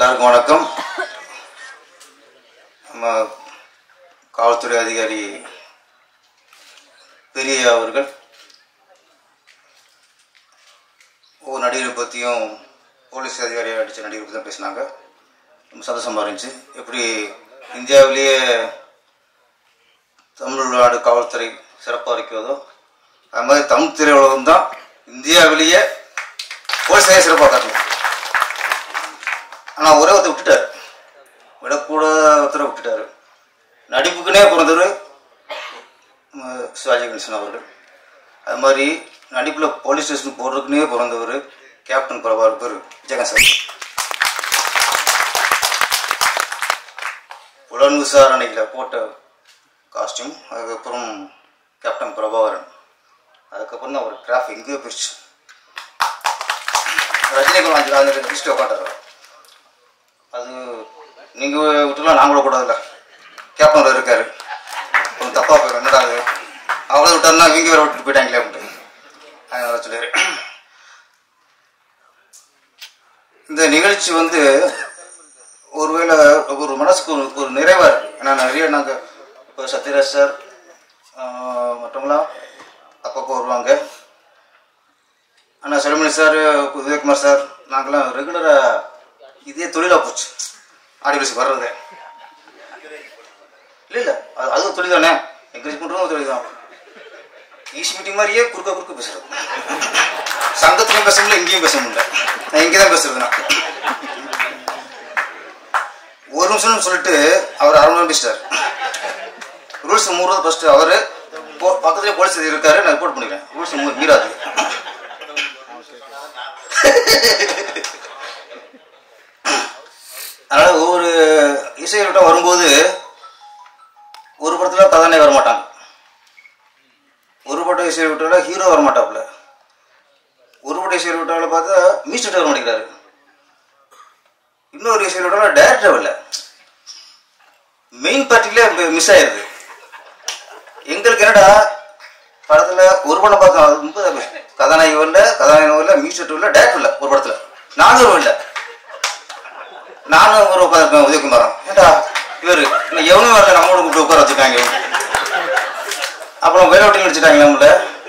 எல்லாருக்கும் வணக்கம் நம்ம காவல்துறை அதிகாரி பெரிய அவர்கள் ஒவ்வொரு நடிகரை பற்றியும் போலீஸ் அதிகாரியை அடித்த நடிகரை பற்றி தான் பேசினாங்க ரொம்ப சந்தோஷமாக இருந்துச்சு எப்படி இந்தியாவிலேயே தமிழ்நாடு காவல்துறை சிறப்பாக இருக்கிறதோ அது மாதிரி தமிழ் திரையுலகம் தான் இந்தியாவிலேயே போலீஸாக சிறப்பாக காட்டணும் ஆனால் ஒரே ஒருத்தர் விட்டுட்டார் விடக்கூடாத ஒருத்தரை விட்டுட்டார் நடிப்புக்குனே பிறந்தவர் ம, சிவாஜி கணேசன் அவர்கள் அது மாதிரி நடிப்பில் போலீஸ் ஸ்டேஷன் போடுறதுக்குனே பிறந்தவர் கேப்டன் பிரபாகர் பேர் விஜயகாந்த் சார் புலன் விசாரணையில் போட்ட காஸ்டியூம் அதுக்கப்புறம் கேப்டன் பிரபாகரன் அதுக்கப்புறம் தான் அவர் கிராஃப் எங்கேயோ போயிடுச்சு ரஜினிகாந்த் அஞ்சு அந்த லிஸ்ட்டு உட்காந்துறாரு அது நீங்கள் விட்டுலாம் நான் கூட கூடாதுல்ல கேப்டன் இருக்காரு கொஞ்சம் தப்பாக போயிடும் என்னடா அது அவ்வளோ விட்டாருன்னா இவங்க வேறு விட்டுட்டு போயிட்டாங்களே அப்படின்ட்டு அதனால சொல்லிடு இந்த நிகழ்ச்சி வந்து ஒருவேளை ஒரு மனசுக்கு ஒரு ஒரு நிறைவாக இருக்கு ஏன்னா நிறைய நாங்கள் இப்போ சத்யராஜ் சார் ஆஹ், மற்றவங்களாம் அப்பப்போ வருவாங்க ஆனால் செல்மணி சார் உதயகுமார் சார் நாங்களாம் ரெகுலராக இதே தொழிலாக போச்சு ஆடியோஸ் வர்றது இல்லை இல்லை அது அது ஒரு தொழில் தானே என்கரேஜ் பண்ணுறதும் ஒரு தொழில் தான் ஈசி மீட்டிங் மாதிரியே குறுக்க குறுக்க பேசுறது சங்கத்துலையும் பேச முடியல இங்கேயும் பேச முடியல நான் இங்கே தான் பேசுறது நான் ஒரு நிமிஷம்னு சொல்லிட்டு அவர் அரை மணி நேரம் பேசிட்டார் ரூல்ஸ் மூறது ஃபர்ஸ்ட் அவர் பக்கத்துலேயே போலீஸ் இருக்காரு நான் ரிப்போர்ட் பண்ணிக்கிறேன் ரூல்ஸ் மீறாது அதனால ஒவ்வொரு இசையல்கிட்ட வரும்போது ஒரு படத்துல கதாநாயகி வர மாட்டாங்க ஒரு படம் இசை விட்டால ஹீரோ வர மாட்டாப்புல ஒரு படம் இசை விட்டால பார்த்தா மியூசிக் வர மாட்டேங்கிறாரு இன்னொரு இசை விட்டால டேரக்டர் வரல மெயின் பார்ட்டிலே மிஸ் ஆயிருது எங்களுக்கு என்னடா படத்துல ஒரு படம் பார்த்தோம் அது முப்பது கதாநாயகி வரல கதாநாயகன் வரல மியூசிக் வரல டேரக்டர் வரல ஒரு படத்துல நானும் வரல நானும் ஒரு உட்காந்துருக்கேன் உதயகுமாரம் ஏண்டா இவர் இன்னும் எவனும் வரல நம்மளோட கூப்பிட்டு உட்கார வச்சுருக்காங்க அப்புறம் வேலை விட்டு அடிச்சுட்டாங்க நம்மள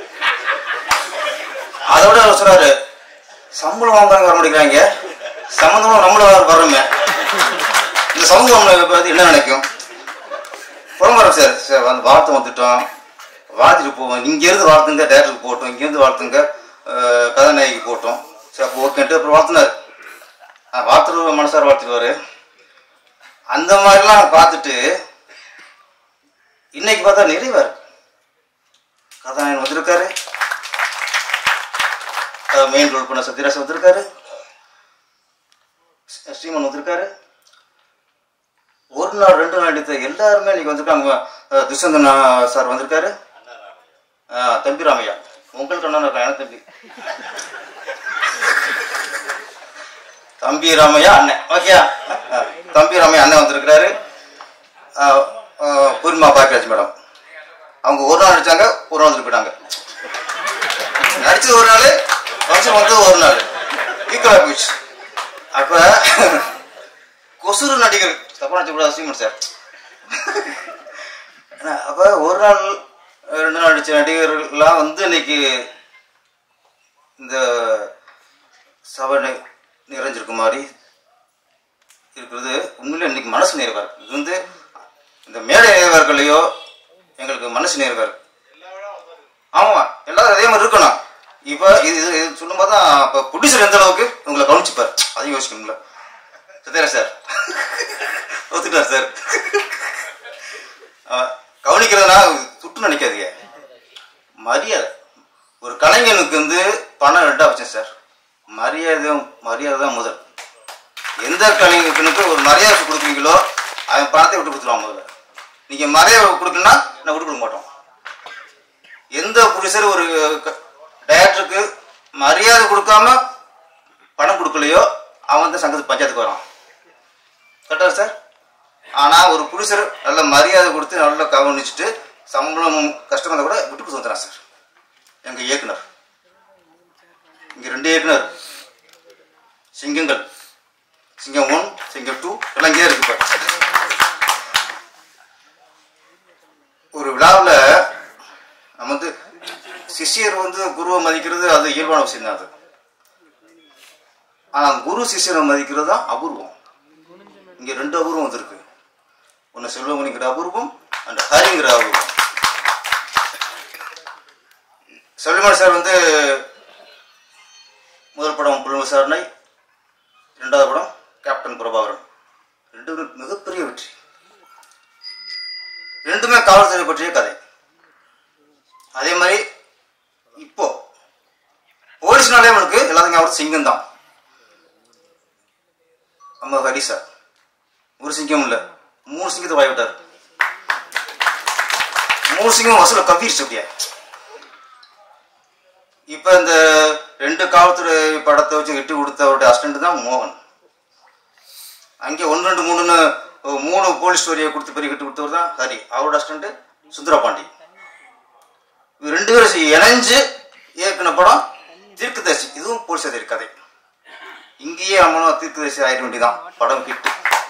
அதோட அவர் சொன்னாரு சம்பளம் வாங்குறாங்க வர மாட்டேங்கிறாங்க சம்மந்தமும் நம்மளும் வர்றோமே இந்த சமூகம் நம்மளை பத்தி என்ன நினைக்கும் புறம்பரம் சார் சார் வந்து வாழ்த்து வந்துட்டோம் வாழ்த்துட்டு போவோம் இங்கேருந்து வாழ்த்துங்க டேரக்டருக்கு போட்டோம் இங்கேருந்து வாழ்த்துங்க அஹ், கதாநாயகிக்கு போட்டோம் சரி அப்போ ஓகேன்ட்டு அப்புறம் வாழ்த்துனாரு வாழ்த்துட்டு மனசார வாழ்த்துடுவாரு அந்த மாதிரிலாம் பார்த்துட்டு இன்னைக்கு பார்த்தா நிறைவா இருக்கு கதாநாயகன் வந்திருக்காரு மெயின் ரோல் பண்ண சத்யராஜ் வந்திருக்காரு ஸ்ரீ- ஸ்ரீமன் வந்திருக்காரு ஒரு நாள் ரெண்டு நாள் எடுத்த எல்லாருமே இன்னைக்கு வந்திருக்காங்க அஹ், துஷ்யந்தன் அஹ், சார் வந்திருக்காரு அஹ், தம்பி ராமையா உங்களுக்கு அண்ணன் இருக்கான் எனக்கு தம்பி தம்பி ராமையா அண்ணன் ஓகே தம்பி ராமையா அண்ணன் வந்திருக்கிறாரு அஹ், அஹ், பூர்ணிமா பாக்கியராஜ் மேடம் அவங்க ஒரு நாள் நடிச்சாங்க ஒரு நாள் வந்துட்டு போயிட்டாங்க நடிச்சது ஒரு நாள் ஃபங்க்ஷன் வந்தது ஒரு நாள் ஈக்குவலாக போயிடுச்சு அப்போ கொசுறு நடிகர் தப்பா நினச்ச கூட அசிங்கன் சார் அப்போ ஒரு நாள் ரெண்டு நாள் நடித்த நடிகர்கள்லாம் வந்து இன்னைக்கு இந்த சபை நி- நிறைஞ்சிருக்க மாதிரி இருக்கிறது உண்மையிலே இன்னைக்கு மனசு நிறைவாக இருக்கு இது வந்து இந்த மேடை நிறைவாக இருக்கலையோ எங்களுக்கு மனசு நிறைவாக இருக்கு ஆமாம் எல்லாரும் அதே மாதிரி இருக்கணும் இப்போ இது இது இது சொல்லும்போது தான் இப்போ ப்ரொடியூசர் எந்த அளவுக்கு உங்களை கவனிச்சுப்பார் அதையும் யோசிக்கணும்ல சத்யராஜ் சார் ஒத்துட்டார் சார் ஆ, கவனிக்கிறதுனா சுட்டு நினைக்காதீங்க மரியாதை ஒரு கலைஞனுக்கு வந்து பணம் ரெண்டா வச்சேன் சார் மரியாதை மரியாதை தான் முதல் எந்த கலைஞனுக்கு ஒரு மரியாதை கொடுக்குறீங்களோ அவன் பணத்தை விட்டு கொடுத்துருவான் முதல்ல நீங்க மரியாதை கொடுக்கணும்னா நான் விட்டு கொடுக்க மாட்டோம் எந்த ப்ரொடியூசர் ஒரு டைரக்டருக்கு மரியாதை கொடுக்காம பணம் கொடுக்கலையோ அவன் தான் சங்கத்து பஞ்சாயத்துக்கு வரான் கரெக்டா சார் ஆனால் ஒரு ப்ரொடியூசர் நல்ல மரியாதை கொடுத்து நல்லா கவனிச்சுட்டு சம்பளம் கஷ்டம் வந்தால் கூட விட்டு கொடுத்து வந்துடுறான் சார் எங்கள் இயக்குனர் இங்கே ரெண்டு இயக்குனர் சிங்கங்கள் சிங்கம் ஒன் சிங்கம் டூ எல்லாம் இங்கே இருக்கு இப்போ ஒரு விழாவில் நம்ம வந்து சிஷ்யர் வந்து குருவை மதிக்கிறது அது இயல்பான விஷயம் தான் அது ஆனால் குரு சிஷ்யரை மதிக்கிறது தான் அபூர்வம் இங்கே ரெண்டு அபூர்வம் வந்திருக்கு ஒன்று செல்வமணிங்கிற அபூர்வம் அண்ட் ஹரிங்கிற அபூர்வம் செல்வமணி சார் வந்து முதல் படம் புலன் விசாரணை இரண்டாவது படம் கேப்டன் பிரபாகரன் ரெண்டு மிகப்பெரிய வெற்றி ரெண்டுமே காவல்துறை பற்றிய கதை அதே மாதிரி இப்போ போலீஸ்னாலே அவனுக்கு எல்லாத்துக்கும் அவர் சிங்கம் தான் நம்ம ஹரி சார் ஒரு சிங்கம் இல்லை மூணு சிங்கத்தை வாய் விட்டார் மூணு சிங்கம் வசூல கவ்விருச்சு அப்படியே இப்ப இந்த ரெண்டு காவல்துறை படத்தை வச்சு விட்டு கொடுத்தவருடைய அசிஸ்டன்ட் தான் மோகன் அங்கே ஒன்று ரெண்டு மூணுன்னு மூணு போலீஸ் ஸ்டோரியை கொடுத்து பெரிய கட்டு கொடுத்தவர் தான் ஹரி அவரோட அசிஸ்டன்ட் சுந்தரபாண்டி இவங்க ரெண்டு பேரும் இணைஞ்சு இயக்குன படம் தீர்க்கதரிசி இதுவும் போலீஸ் அதிகாரி கதை இங்கேயே நம்மளும் தீர்க்கதரிசி ஆயிட வேண்டியதான் படம் ஹிட்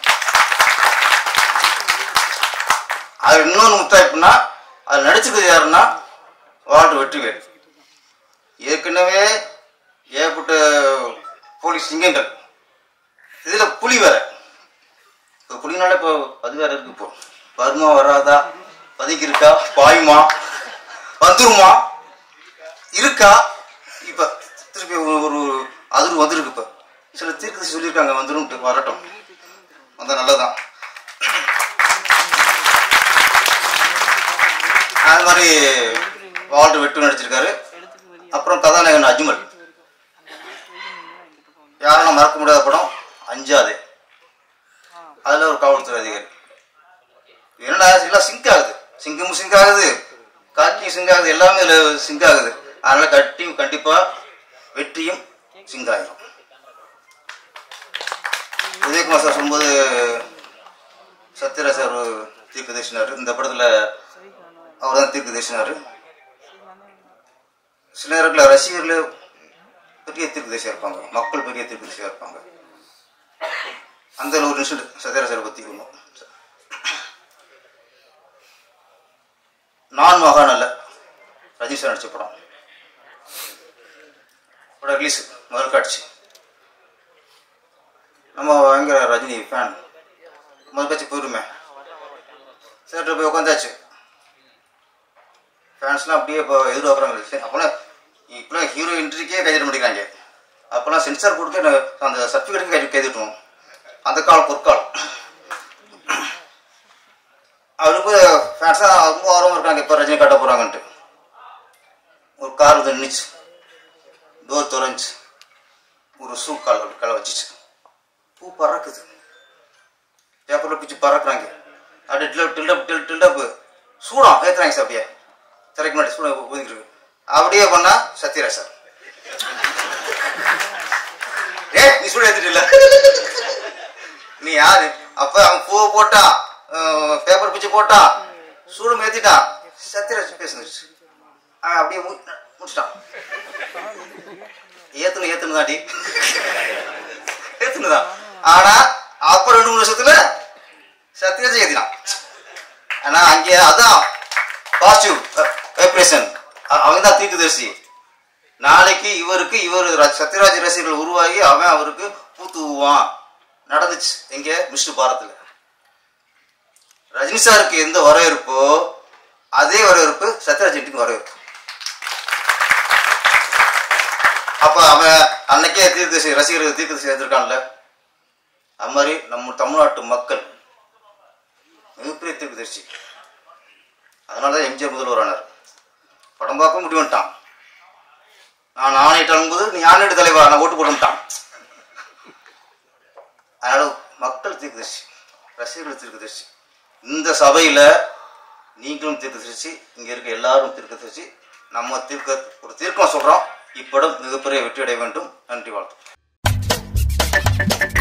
அது இன்னொன்று முத்தாய்ப்புனா அது நடிச்சுக்கிறது யாருன்னா வாழ்வு வெற்றிவேல் ஏற்கனவே ஏற்பட்ட போலீஸ் சிங்கங்கள் இதுல புலி வேற இப்போ புலினால இப்போ அது வேற இருக்கு இப்போ வருமா வராதா பதுக்கி இருக்கா பாயுமா வந்துருமா இருக்கா இப்ப திருப்பி ஒரு ஒரு அதிர்வு வந்திருக்கு இப்ப சில தீர்க்கதரிசி சொல்லியிருக்காங்க வந்துடும் வரட்டும் வந்தா நல்லதான் அது மாதிரி வால்டர் வெட்டு நடிச்சிருக்காரு அப்புறம் கதாநாயகன் அஜ்மல் யாரும் மறக்க முடியாத படம் அஞ்சாதே அதுல ஒரு காவல்துறை அதிகாரி என்னடா எல்லாம் சிங்க் ஆகுது சிங்கமும் சிங்க் ஆகுது காக்கியும் சிங்க் ஆகுது எல்லாமே இதுல சிங்க் ஆகுது அதனால கட்டி கண்டிப்பா வெற்றியும் சிங்க் ஆயிரும் உதயகுமார் சார் சொல்லும்போது சத்யராஜ் சார் தீர்க்க தரிசினார் இந்த படத்துல அவர் தான் தீர்க்க தரிசினார் சில நேரத்தில் ரசிகர்கள் பெரிய தீர்க்கதரிசியாக இருப்பாங்க மக்கள் பெரிய தீர்க்கதரிசியாக இருப்பாங்க அந்த ஒரு நிமிஷம் சத்யராஜரை பற்றி ஒன்றும் நான் மகான் அல்ல ரஜினி சார் நடிச்ச படம் படம் ரிலீஸ் முதல் காட்சி நம்ம பயங்கர ரஜினி ஃபேன் முதல் காட்சி போயிருமே சேர்ட்டு போய் உட்காந்தாச்சு ஃபேன்ஸ்லாம் அப்படியே இப்போ எதிர்பார்க்குறாங்க சரி அப்போலாம் இப்போலாம் ஹீரோ என்ட்ரிக்கே கைதிட மாட்டேங்கிறாங்க அப்போலாம் சென்சார் போட்டு அந்த சர்டிஃபிகேட்டுக்கு கை கைதிட்டுவோம் அந்த காலம் பொற்காலம் அவருக்கு ஃபேன்ஸாக ரொம்ப ஆர்வம் இருக்காங்க இப்போ ரஜினி காட்ட போகிறாங்கன்ட்டு ஒரு கார் வந்து நின்றுச்சு டோர் திறந்துச்சு ஒரு ஷூ கால் கலை வச்சுச்சு பூ பறக்குது பேப்பரில் பிடிச்சி பறக்குறாங்க அப்படியே டில்டப் டில்டப் டில் டில்டப் சூடம் ஏற்றுறாங்க சார் அப்படியே திரைக்கு முன்னாடி சூடம் ஒதுங்கிட்டு இருக்கு அப்படியே பண்ணா சத்யராஜ் சார் ஏ நீ சூடம் ஏத்துட்டு நீ யாரு அப்ப அவன் பூவை போட்டான் பேப்பர் பிச்சு போட்டான் சூடம் ஏத்திட்டான் சத்யராஜ் பேசுனுச்சு அவன் அப்படியே மு- முடிச்சிட்டான் ஏத்துணும் ஏத்துணும் தாண்டி ஏத்துனுதான் ஆனா அப்புறம் ரெண்டு மூணு வருஷத்துல சத்யராஜ் ஏத்தினான் ஆனா அங்கே அதான் பாசிட்டிவ் வைப்ரேஷன் அவங்க தான் தீர்க்கதரிசி நாளைக்கு இவருக்கு இவர் ர- சத்யராஜ் ரசிகர்கள் உருவாகி அவன் அவருக்கு பூத்துவான் நடந்துச்சு எங்க மிஸ்டர் பாரத்ல ரஜினி சாருக்கு எந்த வரவேற்போ அதே வரவேற்பு சத்யராஜ் வீட்டுக்கு வரவேற்பு அப்ப அவன் அன்னைக்கே தீர்க்கதரிசி ரசிகர்கள் தீர்க்கதரிசி எடுத்திருக்கான்ல அது மாதிரி நம்ம தமிழ்நாட்டு மக்கள் மிகப்பெரிய தீர்க்கதரிசி அதனால தான் எம்ஜிஆர் முதல்வர் ஆனார் படம் பார்க்க முடிவுட்டான் நான் ஆணையிட்டாலும் போது நீ ஆணையிட்ட தலைவா நான் ஓட்டு போட்டுட்டான் அதனால மக்கள் தீர்க்கதரிசி ரசிகர்கள் தீர்க்கதரிசி இந்த சபையில நீங்களும் தீர்க்கதரிசி இங்க இருக்க எல்லாரும் தீர்க்கதரிசி நம்ம தீர்க்க ஒரு தீர்க்கம் சொல்றோம் இப்படம் மிகப்பெரிய வெற்றி அடைய வேண்டும் நன்றி வாழ்த்து